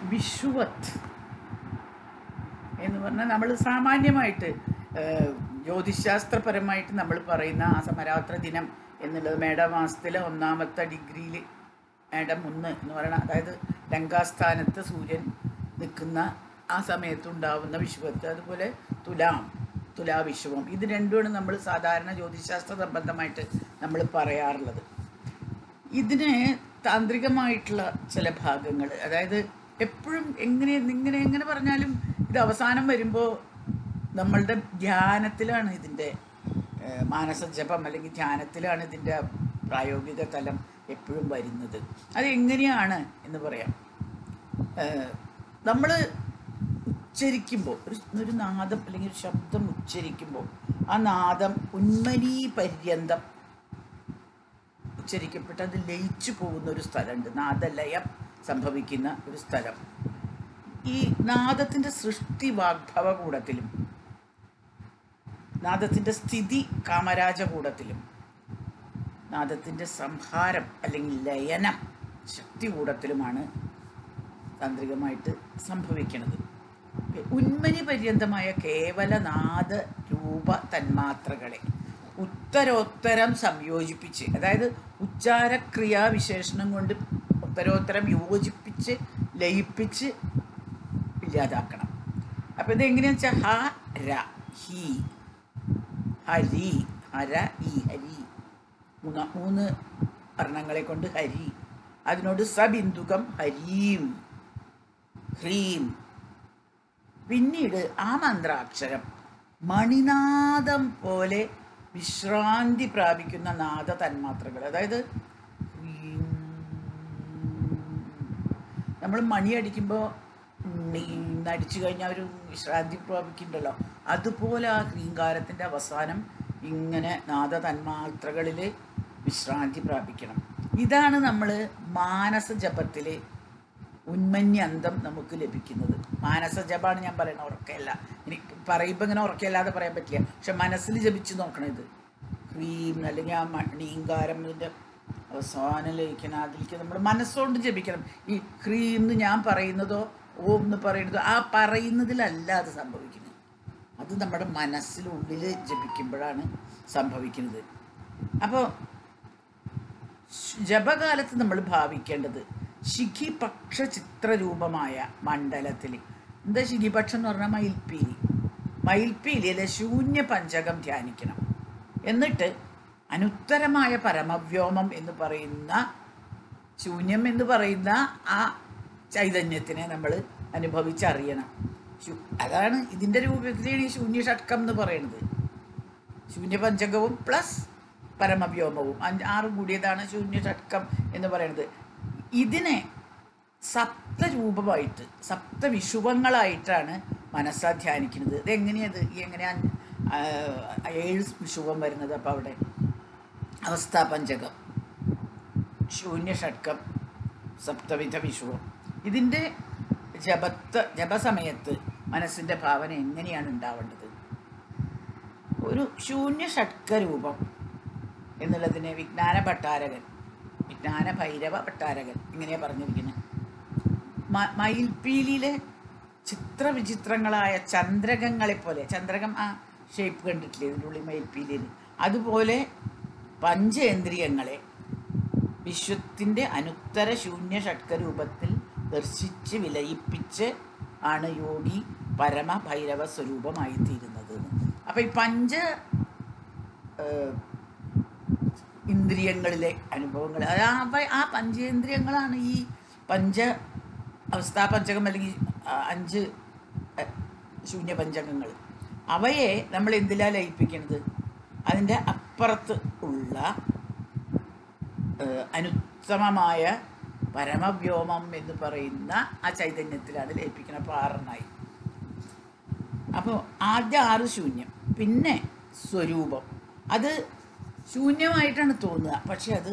വിഷുവത്ത് എന്ന് പറഞ്ഞാൽ നമ്മൾ സാമാന്യമായിട്ട് ഏഹ്, ജ്യോതിശാസ്ത്രപരമായിട്ട് നമ്മൾ പറയുന്ന ആ സമരാത്ര ദിനം എന്നുള്ളത് മേടമാസത്തിലെ ഒന്നാമത്തെ ഡിഗ്രിയിൽ മേടം ഒന്ന് എന്ന് പറയുന്ന അതായത് ലങ്കാസ്ഥാനത്ത് സൂര്യൻ നിൽക്കുന്ന ആ സമയത്തുണ്ടാവുന്ന വിഷുവത്ത് അതുപോലെ തുലാം തുലാവിഷുവം ഇത് രണ്ടുമാണ് നമ്മൾ സാധാരണ ജ്യോതിശാസ്ത്ര സംബന്ധമായിട്ട് നമ്മൾ പറയാറുള്ളത് ഇതിന് താന്ത്രികമായിട്ടുള്ള ചില ഭാഗങ്ങൾ അതായത് എപ്പോഴും എങ്ങനെ ഇങ്ങനെ എങ്ങനെ പറഞ്ഞാലും ഇത് അവസാനം വരുമ്പോൾ നമ്മളുടെ ധ്യാനത്തിലാണ് ഇതിൻ്റെ ഏഹ്, മാനസജപം അല്ലെങ്കിൽ ധ്യാനത്തിലാണ് ഇതിൻ്റെ പ്രായോഗിക തലം എപ്പോഴും വരുന്നത് അത് എങ്ങനെയാണ് എന്ന് പറയാം നമ്മൾ ഉച്ചരിക്കുമ്പോൾ ഒരു ഒരു നാദം അല്ലെങ്കിൽ ഒരു ശബ്ദം ഉച്ചരിക്കുമ്പോൾ ആ നാദം ഉന്മനീ പര്യന്തം ഉച്ചരിക്കപ്പെട്ട് അത് ലയിച്ചു പോകുന്ന ഒരു സ്ഥലമുണ്ട് നാദലയം സംഭവിക്കുന്ന ഒരു സ്ഥലം ഈ നാദത്തിൻ്റെ സൃഷ്ടി വാഗ്ഭവകൂടത്തിലും നാദത്തിൻ്റെ സ്ഥിതി കാമരാജകൂടത്തിലും നാദത്തിൻ്റെ സംഹാരം അല്ലെങ്കിൽ ലയനം ശക്തികൂടത്തിലുമാണ് താന്ത്രികമായിട്ട് സംഭവിക്കുന്നത് ഉന്മനി പര്യന്തമായ കേവല നാദ രൂപ തന്മാത്രകളെ ഉത്തരോത്തരം സംയോജിപ്പിച്ച് അതായത് ഉച്ചാരക്രിയാവിശേഷണം കൊണ്ട് ഉത്തരോത്തരം യോജിപ്പിച്ച് ലയിപ്പിച്ച് ഇല്ലാതാക്കണം അപ്പം ഇതെങ്ങനെയാണെന്ന് വെച്ചാൽ ഹ ര ഹി ഹരി ഹര ഈ ഹരി മൂന്ന് മൂന്ന് വർണ്ണങ്ങളെ കൊണ്ട് ഹരി അതിനോട് സബിന്ദുകം ഹരീം ഹ്രീം പിന്നീട് ആ മന്ത്രാക്ഷരം മണിനാദം പോലെ വിശ്രാന്തി പ്രാപിക്കുന്ന നാദ തന്മാത്രകൾ അതായത് ഹ്രീം. നമ്മൾ മണി അടിക്കുമ്പോൾ അടിച്ചു കഴിഞ്ഞാൽ ഒരു വിശ്രാന്തി പ്രാപിക്കുന്നുണ്ടല്ലോ അതുപോലെ ആ ഹ്രീങ്കാരത്തിൻ്റെ അവസാനം ഇങ്ങനെ നാദ തന്മാത്രകളിൽ വിശ്രാന്തി പ്രാപിക്കണം ഇതാണ് നമ്മൾ മാനസ ജപത്തിൽ ഉന്മന്യന്തം നമുക്ക് ലഭിക്കുന്നത് മാനസ ജപാണ് ഞാൻ പറയുന്നത് ഉറക്കമല്ല എനിക്ക് പറയുമ്പോൾ ഇങ്ങനെ ഉറക്കമല്ലാതെ പറയാൻ പറ്റില്ല പക്ഷെ മനസ്സിൽ ജപിച്ച് നോക്കണം ഇത് ക്രീം അല്ലെങ്കിൽ ആ മണീങ്കാരം ഇതിൻ്റെ അവസാനം ലയിക്കണം അതിലേക്ക് നമ്മൾ മനസ്സുകൊണ്ട് ജപിക്കണം ഈ ക്രീം എന്ന് ഞാൻ പറയുന്നതോ ഓം എന്ന് പറയുന്നതോ ആ പറയുന്നതിലല്ല അത് സംഭവിക്കുന്നത് അത് നമ്മുടെ മനസ്സിനുള്ളിൽ ജപിക്കുമ്പോഴാണ് സംഭവിക്കുന്നത് അപ്പോൾ ജപകാലത്ത് നമ്മൾ ഭാവിക്കേണ്ടത് ശിഖിപക്ഷ ചിത്രരൂപമായ മണ്ഡലത്തിൽ എന്താ ശിഖിപക്ഷം എന്ന് പറഞ്ഞാൽ മയിൽപ്പീലി മയിൽപ്പീലിയിലെ ശൂന്യ പഞ്ചകം ധ്യാനിക്കണം എന്നിട്ട് അനുത്തരമായ പരമവ്യോമം എന്ന് പറയുന്ന ശൂന്യം എന്ന് പറയുന്ന ആ ചൈതന്യത്തിനെ നമ്മൾ അനുഭവിച്ചറിയണം ശു- അതാണ് ഇതിൻ്റെ രൂപത്തിലാണ് ഈ ശൂന്യ ഷട്കം എന്ന് പറയുന്നത് ശൂന്യപഞ്ചകവും പ്ലസ് പരമവ്യോമവും അഞ്ച് ആറും കൂടിയതാണ് ശൂന്യ ഷട്കം എന്ന് പറയുന്നത് ഇതിനെ സപ്തരൂപമായിട്ട് സപ്തവിഷുവങ്ങളായിട്ടാണ് മനസ്സാ ധ്യാനിക്കുന്നത് ഇത് എങ്ങനെയത് ഈ എങ്ങനെയാണ് ഏഴ് വിഷുവം വരുന്നത് അപ്പോൾ അവിടെ അവസ്ഥാപഞ്ചകം ശൂന്യ ഷട്കം സപ്തവിധ വിഷുവം ഇതിൻ്റെ ജപത്ത് ജപസമയത്ത് മനസ്സിൻ്റെ ഭാവന എങ്ങനെയാണ് ഉണ്ടാവേണ്ടത് ഒരു ശൂന്യ ഷട്കരൂപം എന്നുള്ളതിനെ വിജ്ഞാന ഭട്ടാരകൻ വിജ്ഞാന ഭൈരവ ഭട്ടാരകൻ ഇങ്ങനെയാ പറഞ്ഞിരിക്കുന്നത് മ- മയിൽപ്പീലിയിലെ ചിത്രവിചിത്രങ്ങളായ ചന്ദ്രകങ്ങളെ പോലെ ചന്ദ്രകം ആ ഷേപ്പ് കണ്ടിട്ടില്ലേ ഇതിൻ്റെ ഉള്ളിൽ മയിൽപ്പീലിയിൽ അതുപോലെ പഞ്ചേന്ദ്രിയങ്ങളെ വിശ്വത്തിൻ്റെ അനുത്തര ശൂന്യ ഷട്കരൂപത്തിൽ ദർശിച്ച് വിലയിപ്പിച്ച് ആണ് യോഗി പരമ ഭൈരവ സ്വരൂപമായി തീരുന്നത് അപ്പം ഈ പഞ്ച ഏഹ്, ഇന്ദ്രിയങ്ങളിലെ അനുഭവങ്ങൾ അത് ആ പ- ആ പഞ്ചേന്ദ്രിയങ്ങളാണ് ഈ പഞ്ച അവസ്ഥാ പഞ്ചകം അല്ലെങ്കിൽ ആ, അഞ്ച് അഹ്, ശൂന്യപഞ്ചകങ്ങൾ അവയെ നമ്മൾ എന്തിലാ ലയിപ്പിക്കുന്നത് അതിൻ്റെ അപ്പുറത്ത് ഉള്ള ഏഹ്, അനുത്തമമായ പരമവ്യോമം എന്ന് പറയുന്ന ആ ചൈതന്യത്തിലാണ് ലയിപ്പിക്കുന്നത് അപ്പോൾ ആറെണ്ണായി അപ്പോൾ ആദ്യ ആറ് ശൂന്യം പിന്നെ സ്വരൂപം അത് ശൂന്യമായിട്ടാണ് തോന്നുക പക്ഷെ അത്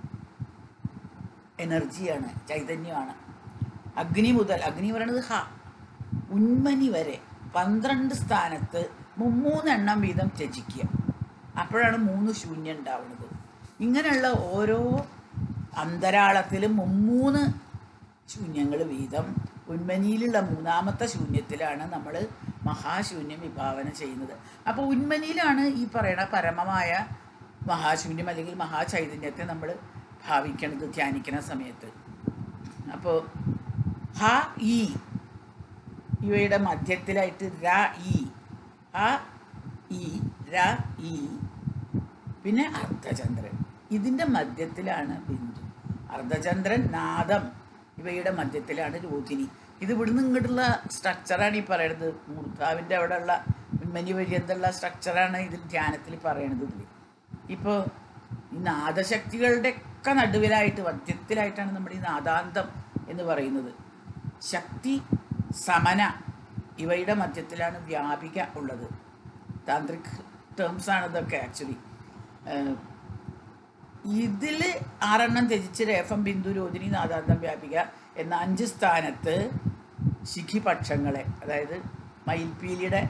എനർജിയാണ് ചൈതന്യമാണ് അഗ്നി മുതൽ അഗ്നി പറയണത് ഹ ഉന്മനി വരെ പന്ത്രണ്ട് സ്ഥാനത്ത് മുമ്മൂന്നെണ്ണം വീതം ത്യജിക്കുക അപ്പോഴാണ് മൂന്ന് ശൂന്യം ഉണ്ടാവുന്നത് ഇങ്ങനെയുള്ള ഓരോ അന്തരാളത്തിലും മുമ്മൂന്ന് ശൂന്യങ്ങൾ ശൂന്യങ്ങൾ വീതം ഉന്മനിയിലുള്ള മൂന്നാമത്തെ ശൂന്യത്തിലാണ് നമ്മൾ മഹാശൂന്യം വിഭാവന ചെയ്യുന്നത് അപ്പോൾ ഉന്മനിയിലാണ് ഈ പറയണ പരമമായ മഹാശൂന്യം അല്ലെങ്കിൽ മഹാചൈതന്യത്തെ നമ്മൾ ഭാവിക്കണത് ധ്യാനിക്കുന്ന സമയത്ത് അപ്പോൾ ഹ ഈ ഇവയുടെ മധ്യത്തിലായിട്ട് ര ഈ ഹ ഈ ര ഈ പിന്നെ അർദ്ധചന്ദ്രൻ ഇതിൻ്റെ മധ്യത്തിലാണ് ബിന്ദു അർദ്ധചന്ദ്രൻ നാദം ഇവയുടെ മധ്യത്തിലാണ് രോഹിണി ഇത് ഇവിടുന്ന് ഇങ്ങോട്ടുള്ള സ്ട്രക്ചറാണ് ഈ പറയുന്നത് മൂർധാവിൻ്റെ അവിടെയുള്ള ഉന്മനി പര്യന്തമുള്ള സ്ട്രക്ചറാണ് ഇതിൽ ധ്യാനത്തിൽ പറയണത് ഇതിൽ ഇപ്പോൾ ഈ നാദശക്തികളുടെ ഒക്കെ നടുവിലായിട്ട് മധ്യത്തിലായിട്ടാണ് നമ്മുടെ ഈ നാദാന്തം എന്ന് പറയുന്നത് ശക്തി സമന ഇവയുടെ മധ്യത്തിലാണ് വ്യാപിക ഉള്ളത് താന്ത്രിക് ടേംസ് ആണ് ഇതൊക്കെ ആക്ച്വലി ഇതിൽ ആറെണ്ണം ത്യജിച്ച് രേഫം ബിന്ദു രോഹിണി നാദാന്തം വ്യാപിക എന്ന അഞ്ച് സ്ഥാനത്ത് ശിഖിപക്ഷങ്ങളെ അതായത് മയിൽപീലിയുടെ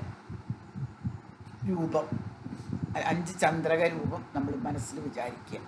രൂപം അ- അഞ്ച് ചന്ദ്രക രൂപം നമ്മൾ മനസ്സിൽ വിചാരിക്കുക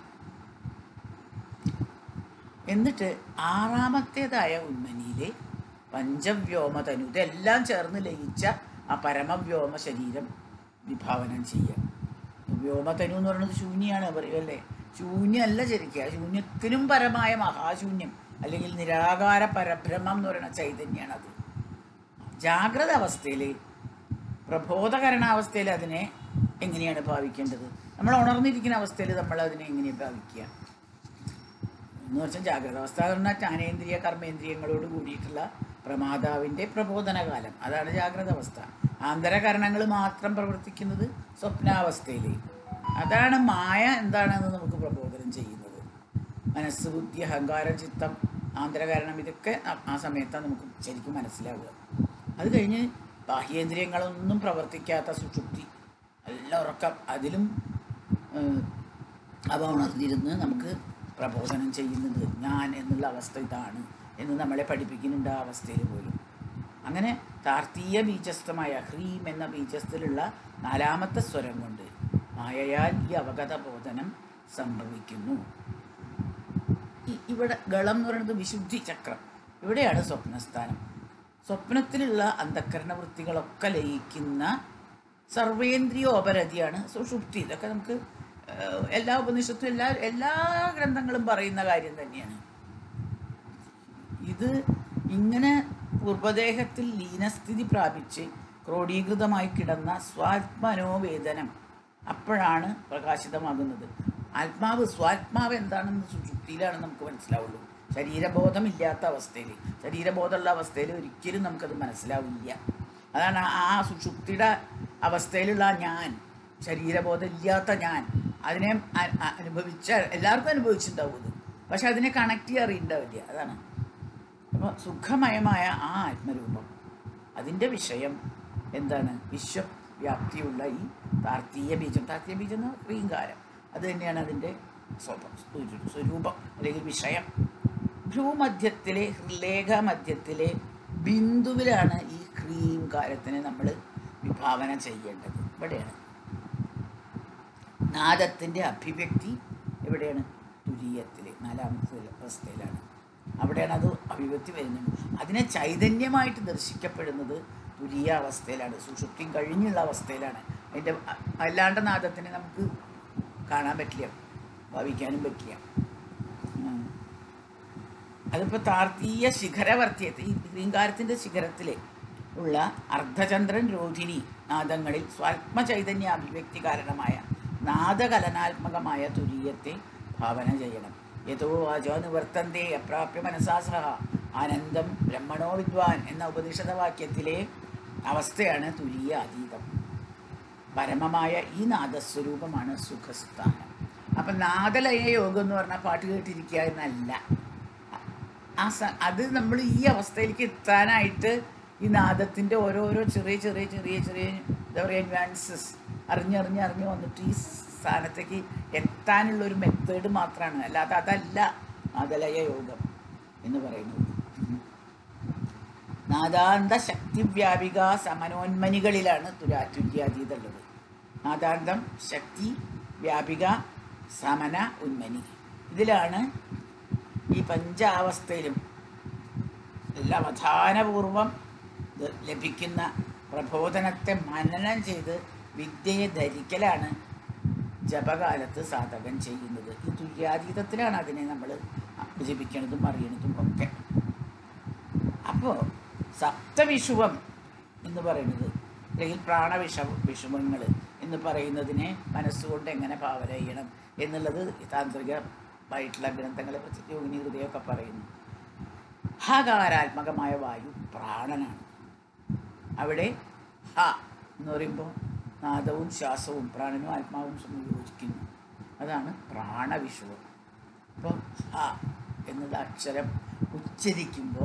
എന്നിട്ട് ആറാമത്തേതായ ഉന്മനിയിലെ പഞ്ചവ്യോമതനു ഇതെല്ലാം ചേർന്ന് ലയിച്ച ആ പരമവ്യോമ ശരീരം വിഭാവനം ചെയ്യുക വ്യോമതനു എന്ന് പറയുന്നത് ശൂന്യാണ് പറയുമല്ലേ ശൂന്യമല്ല ശരിക്കുക ശൂന്യത്തിനും പരമായ മഹാശൂന്യം അല്ലെങ്കിൽ നിരാകാര പരബ്രഹ്മം എന്ന് പറയുന്ന ചൈതന്യമാണ് അത് ജാഗ്രത അവസ്ഥയിൽ പ്രബോധകരണാവസ്ഥയിൽ അതിനെ എങ്ങനെയാണ് ഭാവിക്കേണ്ടത് നമ്മൾ ഉണർന്നിരിക്കുന്ന അവസ്ഥയിൽ നമ്മൾ അതിനെ എങ്ങനെയാണ് ഭാവിക്കുക എന്ന് വെച്ചാൽ ജാഗ്രത അവസ്ഥ എന്ന് പറഞ്ഞാൽ ജ്ഞാനേന്ദ്രിയ കർമ്മേന്ദ്രിയങ്ങളോട് കൂടിയിട്ടുള്ള പ്രമാതാവിൻ്റെ പ്രബോധനകാലം അതാണ് ജാഗ്രത അവസ്ഥ ആന്തരകരണങ്ങൾ മാത്രം പ്രവർത്തിക്കുന്നത് സ്വപ്നാവസ്ഥയിൽ അതാണ് മായ എന്താണെന്ന് നമുക്ക് പ്രബോധനം ചെയ്യുന്നത് മനസ്സ് ബുദ്ധി അഹങ്കാരം ചിത്തം ആന്തരകരണം ഇതൊക്കെ ആ- ആ സമയത്താണ് നമുക്ക് ശരിക്കും മനസ്സിലാവുക അത് കഴിഞ്ഞ് ബാഹ്യേന്ദ്രിയങ്ങളൊന്നും പ്രവർത്തിക്കാത്ത സുഷുപ്തി നല്ല ഉറക്കം അതിലും ഏഹ്, അവ ഉണർന്നിരുന്ന് നമുക്ക് പ്രബോധനം ചെയ്യുന്നത് ഞാൻ എന്നുള്ള അവസ്ഥ ഇതാണ് എന്ന് നമ്മളെ പഠിപ്പിക്കുന്നുണ്ട് ആ അവസ്ഥയിൽ പോലും അങ്ങനെ താർത്തീയ ബീജസ്ഥമായ ഹ്രീം എന്ന ബീജസ്ഥത്തിലുള്ള നാലാമത്തെ സ്വരം കൊണ്ട് മായയാൽ ഈ അവഗത ബോധനം സംഭവിക്കുന്നു ഈ- ഇവിടെ ഗളം എന്ന് പറയുന്നത് വിശുദ്ധി ചക്രം ഇവിടെയാണ് സ്വപ്നസ്ഥാനം സ്വപ്നത്തിലുള്ള അന്ധക്കരണ വൃത്തികളൊക്കെ ലയിക്കുന്ന സർവേന്ദ്രിയോപരതിയാണ് സുഷുപ്തി ഇതൊക്കെ നമുക്ക് ഏഹ്, എല്ലാ ഉപനിഷത്തും എല്ലാ എല്ലാ ഗ്രന്ഥങ്ങളും പറയുന്ന കാര്യം തന്നെയാണ് ഇത് ഇങ്ങനെ പൂർവദേഹത്തിൽ ലീനസ്ഥിതി പ്രാപിച്ച് ക്രോഡീകൃതമായി കിടന്ന സ്വാത്മനോവേദനം അപ്പോഴാണ് പ്രകാശിതമാകുന്നത് ആത്മാവ് സ്വാത്മാവ് എന്താണെന്ന് സുഷുപ്തിയിലാണ് നമുക്ക് മനസ്സിലാവുള്ളൂ ശരീരബോധമില്ലാത്ത അവസ്ഥയിൽ ശരീരബോധമുള്ള അവസ്ഥയിൽ ഒരിക്കലും നമുക്കത് മനസ്സിലാവില്ല അതാണ് ആ സുഷുപ്തിയുടെ അവസ്ഥയിലുള്ള ആ ഞാൻ ശരീരബോധം ഇല്ലാത്ത ഞാൻ അതിനെ അ- അ- അനുഭവിച്ച എല്ലാവർക്കും അനുഭവിച്ചിട്ടുണ്ടാവും ഇത് പക്ഷെ അതിനെ കണക്ട് ചെയ്യാൻ അറിയണ്ടാവില്ല അതാണ് അപ്പോൾ സുഖമയമായ ആ ആത്മരൂപം അതിൻ്റെ വിഷയം എന്താണ് വിശ്വവ്യാപ്തിയുള്ള ഈ താർത്തീയ ബീജം താർത്തീയ ബീജം എന്ന റീങ്കാരം അത് തന്നെയാണ് അതിൻ്റെ സ്വഭ- സ്വരു- സ്വരൂപം അല്ലെങ്കിൽ വിഷയം ഭ്രൂമധ്യത്തിലെ ഹൃലേഖ മധ്യത്തിലെ ബിന്ദുവിലാണ് ഈ ക്രീംകാരത്തിനെ നമ്മൾ വിഭാവന ചെയ്യേണ്ടത് ഇവിടെയാണ് നാദത്തിൻ്റെ അഭിവ്യക്തി എവിടെയാണ് തുരീയത്തിൽ നാലാമത്തെ അവസ്ഥയിലാണ് അവിടെയാണ് അത് അഭിവ്യക്തി വരുന്നത് അതിനെ ചൈതന്യമായിട്ട് ദർശിക്കപ്പെടുന്നത് തുരീയ അവസ്ഥയിലാണ് സുഷുപ്തി കഴിഞ്ഞുള്ള അവസ്ഥയിലാണ് അതിൻ്റെ അ- അല്ലാണ്ട് നാദത്തിനെ നമുക്ക് കാണാൻ പറ്റില്ല ഭാവിക്കാനും പറ്റില്ല ഉം. അതിപ്പോൾ താർത്തീയ ശിഖരവർത്തിയത്ത് ഈ ഗ്രീങ്കാരത്തിൻ്റെ ശിഖരത്തിൽ ഉള്ള അർദ്ധചന്ദ്രൻ രോഹിണി നാദങ്ങളിൽ സ്വാത്മ ചൈതന്യ അഭിവ്യക്തി കാരണമായ നാദകലനാത്മകമായ തുരീയത്തെ ഭാവന ചെയ്യണം യഥോ വാചോ നിവർത്തന്തേ അപ്രാപ്യ മനസാ സഹ ആനന്ദം ബ്രഹ്മണോ വിദ്വാൻ എന്ന ഉപനിഷദ വാക്യത്തിലെ അവസ്ഥയാണ് തുരീയ അതീതം പരമമായ ഈ നാദസ്വരൂപമാണ് സുഖസ്ഥാനം അപ്പം നാദലയ യോഗം എന്ന് പറഞ്ഞാൽ പാട്ട് കേട്ടിരിക്കുക എന്നല്ല ആ സ അത് നമ്മൾ ഈ അവസ്ഥയിലേക്ക് എത്താനായിട്ട് ഈ നാദത്തിൻ്റെ ഓരോരോ ചെറിയ ചെറിയ ചെറിയ ചെറിയ എന്താ പറയുക ന്യൂആൻസസ് അറിഞ്ഞറിഞ്ഞ് അറിഞ്ഞ് വന്നിട്ട് ഈ സ്ഥാനത്തേക്ക് എത്താനുള്ള ഒരു മെത്തേഡ് മാത്രമാണ് അല്ലാതെ അതല്ല നാദലയ യോഗം എന്ന് പറയുന്നത് നാദാന്ത ശക്തിവ്യാപിക സമനോന്മനികളിലാണ് തുരാറ്റുര്യാതീതുള്ളത് നാദാന്തം ശക്തി വ്യാപിക സമന ഉന്മനി ഇതിലാണ് ഈ പഞ്ചാവസ്ഥയിലും എല്ലാ അവധാനപൂർവം ഇത് ലഭിക്കുന്ന പ്രബോധനത്തെ മനനം ചെയ്ത് വിദ്യയെ ധരിക്കലാണ് ജപകാലത്ത് സാധകൻ ചെയ്യുന്നത് ഈ തുര്യാതീതത്തിലാണ് അതിനെ നമ്മൾ ജപിക്കണതും അറിയണതും ഒക്കെ അപ്പോൾ സപ്തവിഷുവം എന്ന് പറയുന്നത് അല്ലെങ്കിൽ പ്രാണവിഷ വിഷുവങ്ങൾ എന്ന് പറയുന്നതിനെ മനസ്സുകൊണ്ട് എങ്ങനെ ഭാവന ചെയ്യണം എന്നുള്ളത് താന്ത്രികമായിട്ടുള്ള ഗ്രന്ഥങ്ങളെ പ്രത്യേക യോഗിനി ഹൃദയമൊക്കെ പറയുന്നു ഹകാരാത്മകമായ വായു പ്രാണനാണ് അവിടെ ഹ എന്ന് പറയുമ്പോൾ നാദവും ശ്വാസവും പ്രാണനും ആത്മാവും സംയോജിക്കുന്നു അതാണ് പ്രാണവിഷുവം അപ്പോൾ ഹ എന്നുള്ള അക്ഷരം ഉച്ചരിക്കുമ്പോൾ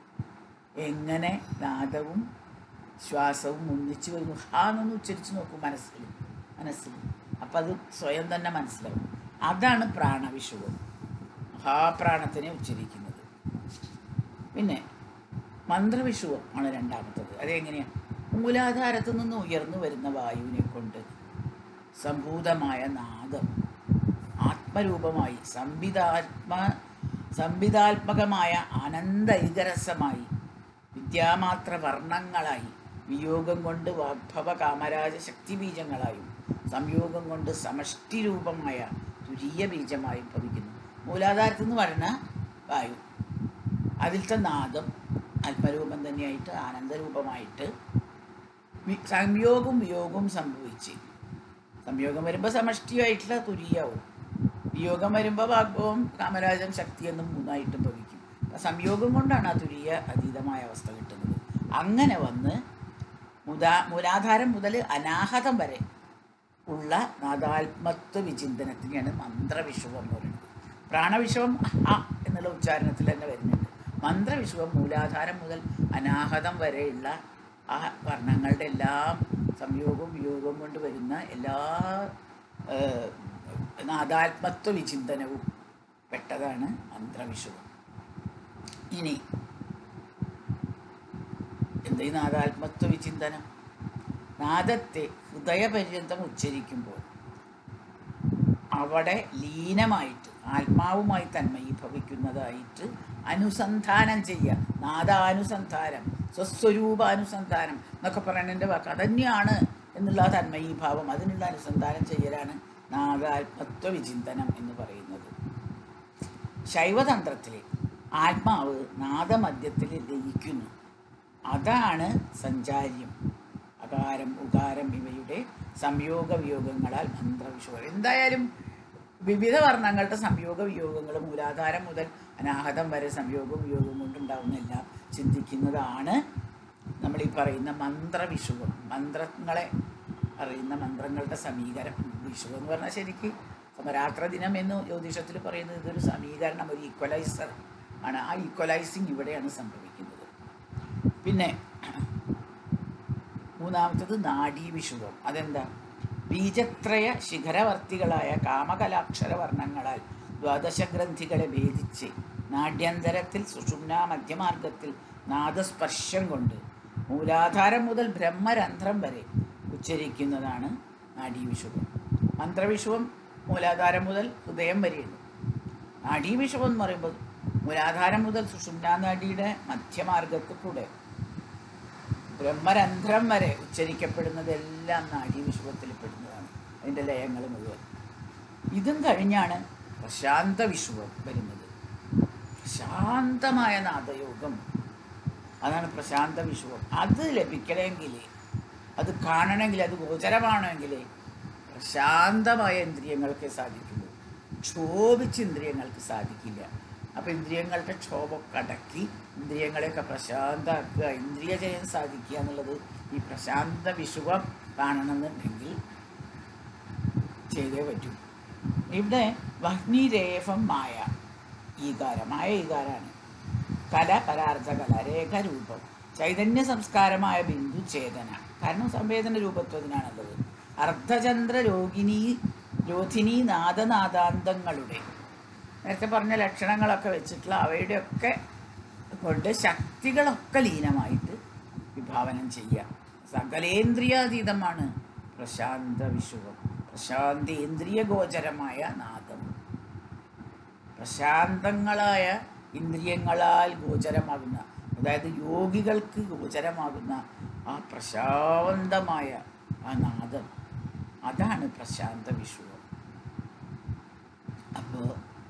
എങ്ങനെ നാദവും ശ്വാസവും ഒന്നിച്ച് വരുന്നു ഹാ എന്നൊന്ന് ഉച്ചരിച്ച് നോക്കും മനസ്സിൽ മനസ്സിൽ അപ്പം അത് സ്വയം തന്നെ മനസ്സിലാവും അതാണ് പ്രാണവിഷുവം ഹാ പ്രാണത്തിനെ ഉച്ചരിക്കുന്നത് പിന്നെ മന്ത്രവിഷുവം ആണ് രണ്ടാമത്തത് അതെങ്ങനെയാണ് മൂലാധാരത്തു നിന്ന് ഉയർന്നു വരുന്ന വായുവിനെ കൊണ്ട് സംഭൂതമായ നാദം ആത്മരൂപമായി സംവിധാത്മ സംവിധാത്മകമായ അനന്തൈകരസമായി വിദ്യാമാത്ര വർണ്ണങ്ങളായി വിയോഗം കൊണ്ട് വാഗ്ഭവ കാമരാജ ശക്തി ബീജങ്ങളായും സംയോഗം കൊണ്ട് സമഷ്ടി രൂപമായ തുരീയ ബീജമായും ഭവിക്കുന്നു മൂലാധാരത്തു നിന്ന് വരുന്ന വായു അതിലത്തെ നാദം ആത്മരൂപം തന്നെയായിട്ട് ആനന്ദരൂപമായിട്ട് വി- സംയോഗവും വിയോഗവും സംഭവിച്ച് സംയോഗം വരുമ്പോൾ സമഷ്ടിയായിട്ടുള്ള തുരീയാവും വിയോഗം വരുമ്പോൾ വാഗ്ഭവം കാമരാജം ശക്തി എന്നും മൂന്നായിട്ട് ഭവിക്കും അപ്പം സംയോഗം കൊണ്ടാണ് ആ തുരീയ അതീതമായ അവസ്ഥ കിട്ടുന്നത് അങ്ങനെ വന്ന് മുതാ മൂലാധാരം മുതൽ അനാഹതം വരെ ഉള്ള നാദാത്മത്വ വിചിന്തനത്തിനെയാണ് മന്ത്രവിഷുവം എന്ന് പറയുന്നത് പ്രാണവിഷവം അ എന്നുള്ള ഉച്ചാരണത്തിൽ തന്നെ വരുന്നുണ്ട് മന്ത്രവിഷുവം മൂലാധാരം മുതൽ അനാഹതം വരെയുള്ള ആ വർണ്ണങ്ങളുടെ എല്ലാം സംയോഗവും വിയോഗവും കൊണ്ട് വരുന്ന എല്ലാ ഏഹ്, നാദാത്മത്വ വിചിന്തനവും പെട്ടതാണ് മന്ത്രവിഷുവം ഇനി എന്താ ഈ നാദാത്മത്വ വിചിന്തനം നാദത്തെ ഹൃദയപര്യന്തം ഉച്ചരിക്കുമ്പോൾ അവിടെ ലീനമായിട്ട് ആത്മാവുമായി തന്മയീഭവിക്കുന്നതായിട്ട് അനുസന്ധാനം ചെയ്യുക നാദാനുസന്ധാനം സ്വസ്വരൂപാനുസന്ധാനം എന്നൊക്കെ പറയുന്നതിൻ്റെ വാക്ക് അതന്നെയാണ് എന്നുള്ള ആ തന്മയീഭാവം അതിനുള്ള അനുസന്ധാനം ചെയ്യലാണ് നാദാത്മത്വ വിചിന്തനം എന്ന് പറയുന്നത് ശൈവതന്ത്രത്തിൽ ആത്മാവ് നാദമധ്യത്തിൽ ലയിക്കുന്നു അതാണ് സഞ്ചാര്യം അകാരം ഉകാരം ഇവയുടെ സംയോഗ വിയോഗങ്ങളാൽ മന്ത്രവിഷുവം എന്തായാലും വിവിധ വർണ്ണങ്ങളുടെ സംയോഗ വിയോഗങ്ങൾ മൂലാധാരം മുതൽ അനാഹതം വരെ സംയോഗവും വിയോഗവും കൊണ്ടുണ്ടാവുന്ന എല്ലാം ചിന്തിക്കുന്നതാണ് നമ്മൾ ഈ പറയുന്ന മന്ത്രവിഷുവം മന്ത്രങ്ങളെ അറിയുന്ന മന്ത്രങ്ങളുടെ സമീകരം വിഷു എന്ന് പറഞ്ഞാൽ ശരിക്ക് സമരാത്ര ദിനം എന്ന് ജ്യോതിഷത്തിൽ പറയുന്നത് ഇതൊരു സമീകരണം ഒരു ഈക്വലൈസർ ആണ് ആ ഈക്വലൈസിങ് ഇവിടെയാണ് സംഭവിക്കുന്നത് പിന്നെ മൂന്നാമത്തത് നാഡീവിഷുവം അതെന്താ ബീജത്രയ ശിഖരവർത്തികളായ കാമകലാക്ഷര വർണ്ണങ്ങളാൽ ദ്വാദശഗ്രന്ഥികളെ ഭേദിച്ച് നാട്യന്തരത്തിൽ സുഷുമ്ന മധ്യമാർഗത്തിൽ നാദസ്പർശം കൊണ്ട് മൂലാധാരം മുതൽ ബ്രഹ്മരന്ധ്രം വരെ ഉച്ചരിക്കുന്നതാണ് നാഡീവിഷുവം മന്ത്രവിഷുവം മൂലാധാരം മുതൽ ഹൃദയം വരെയുണ്ട് നാഡീവിഷുവം എന്ന് പറയുമ്പോൾ മൂലാധാരം മുതൽ സുഷുമ്ന നാഡിയുടെ മധ്യമാർഗത്തിൽ കൂടെ ബ്രഹ്മരന്ധ്രം വരെ ഉച്ചരിക്കപ്പെടുന്നതെല്ലാം നാഡീവിഷുവത്തിൽ പെടുന്നതാണ് അതിൻ്റെ ലയങ്ങൾ മുഴുവൻ ഇതും കഴിഞ്ഞാണ് പ്രശാന്ത വിഷുവം വരുന്നത് ശാന്തമായ നാദയോഗം അതാണ് പ്രശാന്ത വിഷുവം അത് ലഭിക്കണമെങ്കിൽ അത് കാണണമെങ്കിൽ അത് ഗോചരമാണെങ്കിൽ പ്രശാന്തമായ ഇന്ദ്രിയങ്ങൾക്ക് സാധിക്കുള്ളൂ ക്ഷോഭിച്ച് ഇന്ദ്രിയങ്ങൾക്ക് സാധിക്കില്ല അപ്പോൾ ഇന്ദ്രിയങ്ങളുടെ ക്ഷോഭമൊക്കെ അടക്കി ഇന്ദ്രിയങ്ങളെയൊക്കെ പ്രശാന്താക്കുക ഇന്ദ്രിയ ജയം സാധിക്കുക എന്നുള്ളത് ഈ പ്രശാന്ത വിഷുവം കാണണമെന്നുണ്ടെങ്കിൽ ചെയ്തേ പറ്റൂ ഇവിടെ വഹ്നിരേഫം മായ ഈകാരം മായ ഈകാരാണ് കല പരാർത്ഥ കല രേഖരൂപം ചൈതന്യ സംസ്കാരമായ ബിന്ദു ചേതന കാരണം സംവേദന രൂപത്വത്തിനാണുള്ളത് അർദ്ധചന്ദ്ര രോഗിണി രോധിനി നാദനാദാന്തങ്ങളുടെ നേരത്തെ പറഞ്ഞ ലക്ഷണങ്ങളൊക്കെ വെച്ചിട്ടുള്ള അവയുടെയൊക്കെ കൊണ്ട് ശക്തികളൊക്കെ ലീനമായിട്ട് വിഭാവനം ചെയ്യുക സകലേന്ദ്രിയാതീതമാണ് പ്രശാന്ത വിഷുവം പ്രശാന്തേന്ദ്രിയ ഗോചരമായ നാദം പ്രശാന്തങ്ങളായ ഇന്ദ്രിയങ്ങളാൽ ഗോചരമാകുന്ന അതായത് യോഗികൾക്ക് ഗോചരമാകുന്ന ആ പ്രശാന്തമായ ആ നാദം അതാണ് പ്രശാന്ത വിഷുവം അപ്പോൾ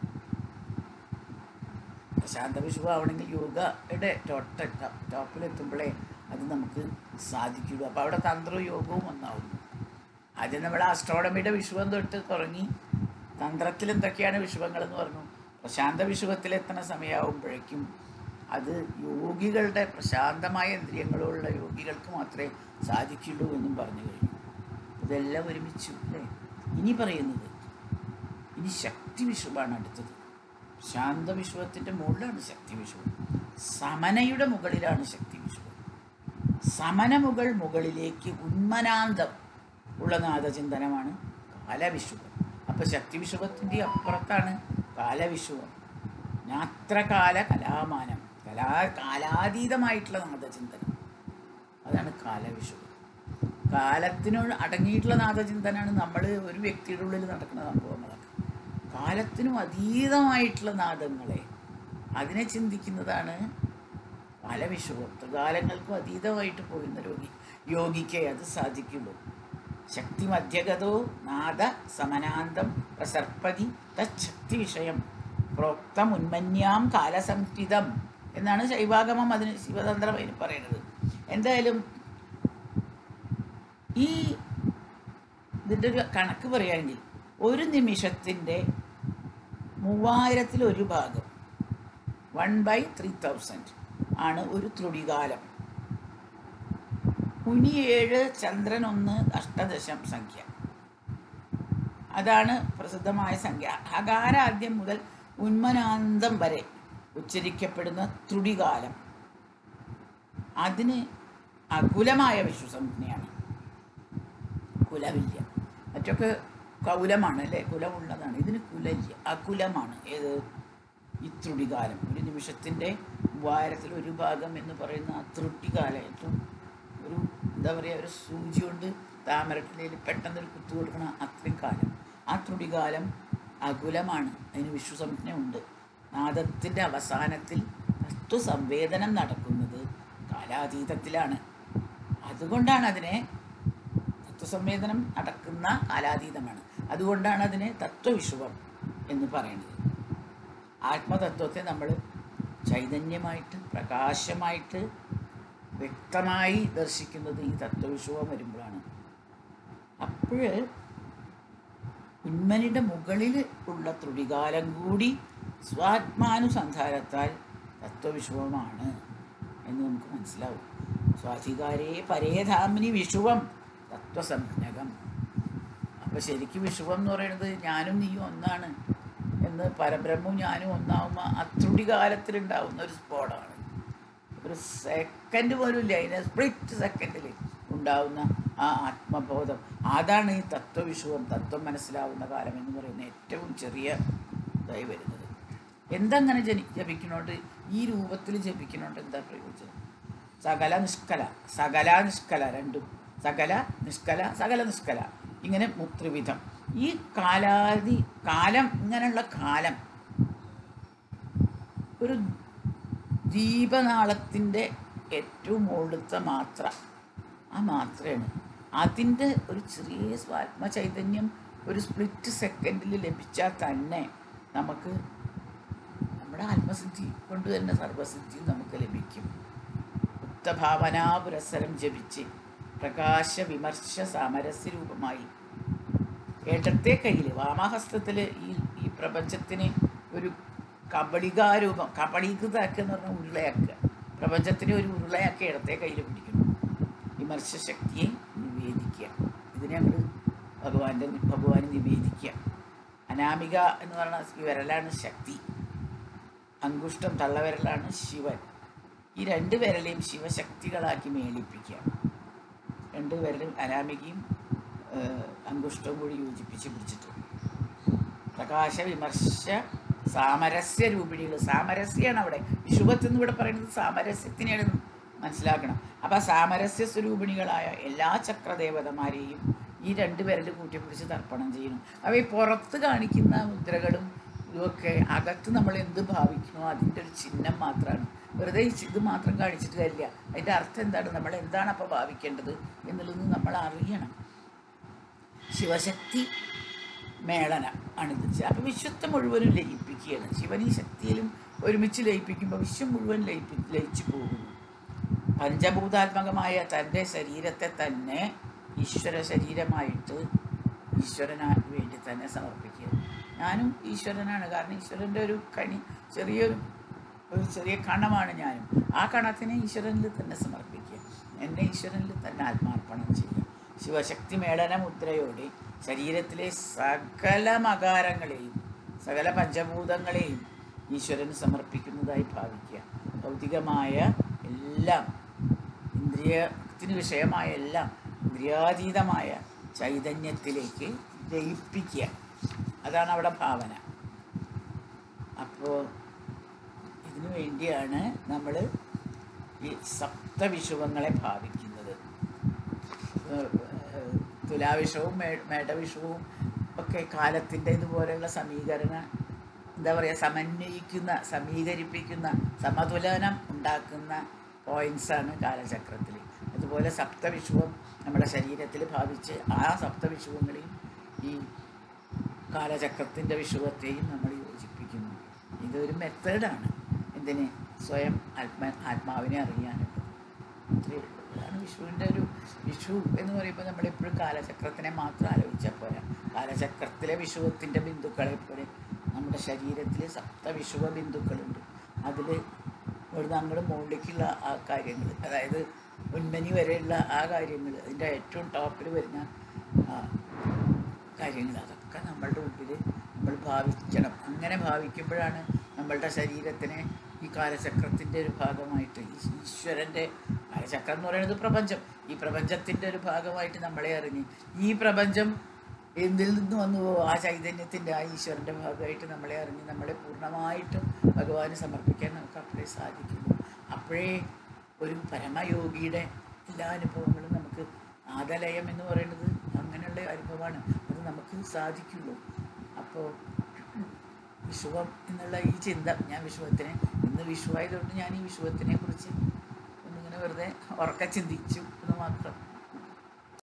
പ്രശാന്ത വിഷുവ ആവണമെങ്കിൽ യോഗയുടെ ടോട്ട ടോപ്പിലെത്തുമ്പോഴേ അത് നമുക്ക് സാധിക്കുള്ളൂ അപ്പോൾ അവിടെ തന്ത്രവും യോഗവും ഒന്നാവുന്നു ആദ്യം നമ്മൾ ആസ്ട്രോണമിയുടെ വിഷുവം തൊട്ട് തുടങ്ങി തന്ത്രത്തിൽ എന്തൊക്കെയാണ് വിഷുവങ്ങൾ എന്ന് പറഞ്ഞു പ്രശാന്ത വിഷുവത്തിലെത്തുന്ന സമയമാകുമ്പോഴേക്കും അത് യോഗികളുടെ പ്രശാന്തമായ ഇന്ദ്രിയങ്ങളുള്ള യോഗികൾക്ക് മാത്രമേ സാധിക്കുള്ളൂ എന്നും പറഞ്ഞു കഴിഞ്ഞു ഇതെല്ലാം ഒരുമിച്ചു അല്ലേ ഇനി പറയുന്നത് ഇനി ശക്തി വിഷുവാണ് അടുത്തത് ശാന്ത വിശ്വത്തിൻ്റെ മുകളിലാണ് ശക്തി വിഷുവം സമനയുടെ മുകളിലാണ് ശക്തി വിഷുവം സമന മുകൾ മുകളിലേക്ക് ഉന്മനാന്തം ഉള്ള നാദചിന്തനമാണ് കാലവിഷുവം അപ്പോൾ ശക്തി വിഷുവത്തിൻ്റെ അപ്പുറത്താണ് കാലവിഷുവം നാത്രകാല കലാമാനം കലാ കാലാതീതമായിട്ടുള്ള നാദചിന്തനം അതാണ് കാലവിഷുവം കാലത്തിനോട് അടങ്ങിയിട്ടുള്ള നാദചിന്തനാണ് നമ്മൾ ഒരു വ്യക്തിയുടെ ഉള്ളിൽ നടക്കുന്ന സംഭവങ്ങളൊക്കെ കാലത്തിനും അതീതമായിട്ടുള്ള നാദങ്ങളെ അതിനെ ചിന്തിക്കുന്നതാണ് കാലവിഷുവം ത്രികാലങ്ങൾക്കും അതീതമായിട്ട് പോകുന്ന രോഗി യോഗിക്കേ അത് സാധിക്കുള്ളൂ ശക്തി മധ്യഗതോ നാദ സമനാന്തം പ്രസർപ്പതി തച്ഛക്തി വിഷയം പ്രോക്തം ഉന്മന്യാം കാലസംസ്ഥിതം എന്നാണ് ശൈവാഗമം അതിന് ശിവതന്ത്രം അതിന് പറയുന്നത് എന്തായാലും ഈ ഇതിൻ്റെ ഒരു കണക്ക് പറയുകയാണെങ്കിൽ ഒരു നിമിഷത്തിൻ്റെ മൂവായിരത്തിൽ ഒരു ഭാഗം വൺ ബൈ ത്രീ തൗസൻഡ് ആണ് ഒരു ത്രുടികാലം മുനി ഏഴ് ചന്ദ്രൻ ഒന്ന് അഷ്ടദശം സംഖ്യ അതാണ് പ്രസിദ്ധമായ സംഖ്യ ഹകാരാദ്യം മുതൽ ഉന്മനാന്തം വരെ ഉച്ചരിക്കപ്പെടുന്ന ത്രുടികാലം അതിന് അകുലമായ വിശ്വസംജ്ഞയാണ് കുലമില്ല മറ്റൊക്കെ കൗലമാണ് അല്ലേ കുലമുള്ളതാണ് ഇതിന് കുലമില്ല അകുലമാണ് ഏത് ഈ ത്രുടികാലം ഒരു നിമിഷത്തിൻ്റെ മൂവായിരത്തിൽ ഒരു ഭാഗം എന്ന് പറയുന്ന ആ ത്രുട്ടികാലം ഏറ്റവും ഒരു എന്താ പറയുക ഒരു സൂചി കൊണ്ട് താമരട്ടിലയിൽ പെട്ടെന്ന് ഒരു കുത്തു കൊടുക്കണ അത്രയും കാലം ആ ത്രുടികാലം അകുലമാണ് അതിന് വിശ്വസംജ്ഞ ഉണ്ട് നാദത്തിൻ്റെ അവസാനത്തിൽ തത്വസംവേദനം നടക്കുന്നത് കാലാതീതത്തിലാണ് അതുകൊണ്ടാണ് അതിനെ തത്വസംവേദനം നടക്കുന്ന കാലാതീതമാണ് അതുകൊണ്ടാണ് അതിനെ തത്വവിഷുവം എന്ന് പറയുന്നത് ആത്മതത്വത്തെ നമ്മൾ ചൈതന്യമായിട്ട് പ്രകാശമായിട്ട് വ്യക്തമായി ദർശിക്കുന്നത് ഈ തത്വവിഷുവം വരുമ്പോഴാണ് അപ്പോൾ ഉന്മനിയുടെ മുകളിൽ ഉള്ള ത്രുടികാലം കൂടി സ്വാത്മാനുസന്ധാനത്താൽ തത്വവിഷുവമാണ് എന്ന് നമുക്ക് മനസ്സിലാവും സ്വാധികാരേ പരേധാമിനി വിഷുവം തത്വസംജ്ഞകം അപ്പോൾ ശരിക്കും വിഷുവം എന്ന് പറയുന്നത് ഞാനും നീയും ഒന്നാണ് എന്ന് പരബ്രഹ്മവും ഞാനും ഒന്നാവുമ്പോൾ അത്രുടി കാലത്തിലുണ്ടാവുന്ന ഒരു സ്ഫോടമാണ് ഒരു സെക്കൻഡ് പോലും ഇല്ല അതിന് സ്പ്ലിറ്റ് സെക്കൻഡിൽ ഉണ്ടാവുന്ന ആ ആത്മബോധം അതാണ് ഈ തത്വവിഷുവം തത്വം മനസ്സിലാവുന്ന കാലം എന്ന് പറയുന്ന ഏറ്റവും ചെറിയ ഇതായി വരുന്നത് എന്തങ്ങനെ ജനി ജപിക്കണോണ്ട് ഈ രൂപത്തിൽ ജപിക്കണോണ്ട് എന്താ പ്രയോജനം സകല നിഷ്കല സകല നിഷ്കല രണ്ടും സകല നിഷ്കല സകല നിഷ്കല ഇങ്ങനെ മു- ത്രിവിധം ഈ കാലാതി കാലം ഇങ്ങനെയുള്ള കാലം ഒരു ദീപനാളത്തിൻ്റെ ഏറ്റവും മുകളിലത്തെ മാത്ര ആ മാത്രയാണ് അതിൻ്റെ ഒരു ചെറിയ സ്വാത്മ ചൈതന്യം ഒരു സ്പ്ലിറ്റ് സെക്കൻഡിൽ ലഭിച്ചാൽ തന്നെ നമുക്ക് നമ്മുടെ ആത്മസിദ്ധി കൊണ്ട് തന്നെ സർവസിദ്ധി നമുക്ക് ലഭിക്കും ഉത്തഭാവനാ പുരസ്സരം ജപിച്ച് പ്രകാശ വിമർശ സാമരസ്യ രൂപമായി ഇടത്തെ കയ്യിൽ വാമഹസ്തത്തിൽ ഈ ഈ പ്രപഞ്ചത്തിന് ഒരു കബളികാരൂപം കബളീകൃതാക്കുക എന്ന് പറഞ്ഞാൽ ഉരുളയാക്കുക പ്രപഞ്ചത്തിന് ഒരു ഉരുളയാക്കി ഇടത്തെ കയ്യിൽ പിടിക്കണം വിമർശ ശക്തിയെ നിവേദിക്കുക ഇതിനെ അങ്ങോട്ട് ഭഗവാന്റെ ഭഗവാന് നിവേദിക്കുക അനാമിക എന്ന് പറയുന്ന ഈ വിരലാണ് ശക്തി അങ്കുഷ്ടം തള്ളവിരലാണ് ശിവൻ ഈ രണ്ട് വിരലെയും ശിവശക്തികളാക്കി മേളിപ്പിക്കുക രണ്ട് വിരലും അനാമികയും ഏഹ്, അങ്കുഷ്ടവും കൂടി യോജിപ്പിച്ച് പിടിച്ചിട്ട് പ്രകാശ വിമർശ സാമരസ്യ രൂപിണികൾ സാമരസ്യാണ് അവിടെ വിഷുവത്ത് എന്ന് ഇവിടെ പറയുന്നത് സാമരസ്യത്തിനെയാണ് മനസ്സിലാക്കണം അപ്പം ആ സാമരസ്യ സ്വരൂപിണികളായ എല്ലാ ചക്രദേവതമാരെയും ഈ രണ്ട് വിരൽ കൂട്ടിപ്പിടിച്ച് തർപ്പണം ചെയ്യണം അവ ഈ പുറത്ത് കാണിക്കുന്ന മുദ്രകളും ഇതൊക്കെ അകത്ത് നമ്മൾ എന്ത് ഭാവിക്കണോ അതിൻ്റെ ഒരു ചിഹ്നം മാത്രമാണ് വെറുതെ ഈ ഇത് മാത്രം കാണിച്ചിട്ട് കാര്യമില്ല അതിൻ്റെ അർത്ഥം എന്താണ് നമ്മൾ എന്താണ് അപ്പോൾ ഭാവിക്കേണ്ടത് എന്നുള്ളത് നമ്മൾ അറിയണം ശിവശക്തി മേളന ആണിത് അപ്പം വിശ്വത്തെ മുഴുവനും ലയിപ്പിക്കുകയാണ് ശിവൻ ഈ ശക്തിയിലും ഒരുമിച്ച് ലയിപ്പിക്കുമ്പോൾ വിശ്വം മുഴുവൻ ലയിപ്പി ലയിച്ചു പോകുന്നു പഞ്ചഭൂതാത്മകമായ തൻ്റെ ശരീരത്തെ തന്നെ ഈശ്വര ശരീരമായിട്ട് ഈശ്വരന് വേണ്ടി തന്നെ സമർപ്പിക്കുക ഞാനും ഈശ്വരനാണ് കാരണം ഈശ്വരൻ്റെ ഒരു കണി ചെറിയൊരു ഒരു ചെറിയ കണമാണ് ഞാനും ആ കണത്തിനെ ഈശ്വരനിൽ തന്നെ സമർപ്പിക്കുക എന്നെ ഈശ്വരനിൽ തന്നെ ആത്മാർപ്പണം ചെയ്യുക ശിവശക്തി മേളന മുദ്രയോടെ ശരീരത്തിലെ സകല മകാരങ്ങളെയും സകല പഞ്ചഭൂതങ്ങളെയും ഈശ്വരന് സമർപ്പിക്കുന്നതായി ഭാവിക്കുക ഭൗതികമായ എല്ലാം ഇന്ദ്രിയത്തിന് വിഷയമായ എല്ലാം ഇന്ദ്രിയാതീതമായ ചൈതന്യത്തിലേക്ക് ലയിപ്പിക്കുക അതാണ് അവിടെ ഭാവന അപ്പോൾ ഇതിനു വേണ്ടിയാണ് നമ്മൾ ഈ സപ്തവിഷുവങ്ങളെ ഭാവിക്കുന്നത് ഏഹ് തുലാവിഷവും മേ മേടവിഷവും ഒക്കെ കാലത്തിൻ്റെ ഇതുപോലെയുള്ള സമീകരണ എന്താ പറയുക സമന്വയിക്കുന്ന സമീകരിപ്പിക്കുന്ന സമതുലനം ഉണ്ടാക്കുന്ന പോയിൻസാണ് കാലചക്രത്തിൽ അതുപോലെ സപ്തവിഷുവം നമ്മുടെ ശരീരത്തിൽ ഭാവിച്ച് ആ സപ്തവിഷുവങ്ങളെയും ഈ കാലചക്രത്തിൻ്റെ വിഷുവത്തെയും നമ്മൾ യോജിപ്പിക്കുന്നു ഇതൊരു മെത്തേഡാണ് എന്തിന് സ്വയം ആത്മ ആത്മാവിനെ അറിയാനുള്ളത് അത്രയേ ഉള്ളൂ അതാണ് വിഷുവിൻ്റെ ഒരു വിഷു എന്ന് പറയുമ്പോൾ നമ്മളെപ്പോഴും കാലചക്രത്തിനെ മാത്രം ആലോചിച്ചാൽ പോരാ കാലചക്രത്തിലെ വിഷുവത്തിൻ്റെ ബിന്ദുക്കളെ പോലെ നമ്മുടെ ശരീരത്തിൽ സപ്തവിഷുവ ബിന്ദുക്കളുണ്ട് അതിൽ ഇവിടുന്ന് അങ്ങോട്ട് മുകളിലേക്കുള്ള ആ കാര്യങ്ങൾ അതായത് ഉന്മനി വരെയുള്ള ആ കാര്യങ്ങൾ അതിൻ്റെ ഏറ്റവും ടോപ്പിൽ വരുന്ന ആ കാര്യങ്ങൾ അതൊക്കെ നമ്മളുടെ ഉള്ളിൽ നമ്മൾ ഭാവിക്കണം അങ്ങനെ ഭാവിക്കുമ്പോഴാണ് നമ്മളുടെ ശരീരത്തിനെ ഈ കാലചക്രത്തിൻ്റെ ഒരു ഭാഗമായിട്ട് ഈ ഈശ്വരൻ്റെ കാലചക്രം എന്ന് പറയുന്നത് പ്രപഞ്ചം ഈ പ്രപഞ്ചത്തിൻ്റെ ഒരു ഭാഗമായിട്ട് നമ്മളെ അറിഞ്ഞ് ഈ പ്രപഞ്ചം എന്തിൽ നിന്ന് വന്നുവോ ആ ചൈതന്യത്തിൻ്റെ ആ ഈശ്വരൻ്റെ ഭാഗമായിട്ട് നമ്മളെ അറിഞ്ഞ് നമ്മളെ പൂർണ്ണമായിട്ടും ഭഗവാന് സമർപ്പിക്കാൻ നമുക്ക് അപ്പോഴേ സാധിക്കുള്ളൂ അപ്പോഴേ ഒരു പരമയോഗിയുടെ എല്ലാ അനുഭവങ്ങളും നമുക്ക് നാദലയം എന്ന് പറയുന്നത് അങ്ങനെയുള്ള അനുഭവമാണ് അത് നമുക്ക് സാധിക്കുള്ളൂ അപ്പോൾ വിഷുവം എന്നുള്ള ഈ ചിന്ത ഞാൻ വിഷുവത്തിനെ ഇന്ന് വിഷുവായതുകൊണ്ട് ഞാൻ ഈ വിഷുവത്തിനെ കുറിച്ച് ഒന്നിങ്ങനെ വെറുതെ ഉറക്ക ചിന്തിച്ചു എന്ന് മാത്രം